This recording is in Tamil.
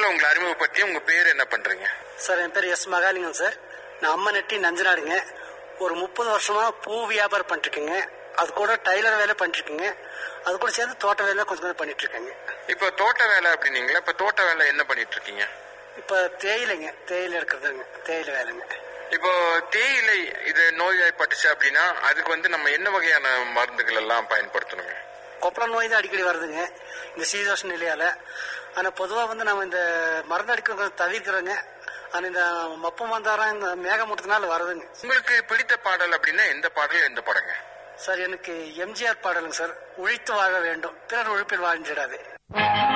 முதல்ல உங்களை அறிமுகப்படுத்தி உங்க பேர் என்ன பண்றீங்க சார் என் பேர் எஸ் மகாலிங்கம் சார் நான் அம்மநெட்டி நஞ்சநாடுங்க ஒரு முப்பது வருஷமா பூ வியாபாரம் பண்ணிருக்கேங்க அது கூட டைலர் வேலை பண்ணிருக்கேங்க அது கூட சேர்ந்து தோட்ட வேலை கொஞ்சம் கொஞ்சம் பண்ணிட்டு இருக்கேங்க இப்போ தோட்ட வேலை அப்படின்னீங்களா இப்ப தோட்ட வேலை என்ன பண்ணிட்டு இருக்கீங்க இப்போ தேயிலைங்க தேயிலை எடுக்கிறதுங்க தேயிலை வேலைங்க இப்போ தேயிலை இது நோய்வாய்ப்பட்டுச்சு அப்படின்னா அதுக்கு வந்து நம்ம என்ன வகையான மருந்துகள் எல்லாம் பயன்படுத்தணுங்க கொப்பள நோய் தான் அடிக்கடி வருதுங்க இந்த சீதோஷ நிலையால ஆனால் பொதுவாக வந்து நம்ம இந்த மருந்து அடிக்கிறது கொஞ்சம் தவிர்க்கிறோங்க ஆனால் இந்த மப்பு மந்தாரம் இந்த மேகமூட்டத்தினால வருதுங்க உங்களுக்கு பிடித்த பாடல் அப்படின்னா எந்த பாடல் எந்த படங்க சார் எனக்கு எம்ஜிஆர் பாடலுங்க சார் உழைத்து வாழ வேண்டும் பிறர் உழைப்பில் வாழ்ந்திடாது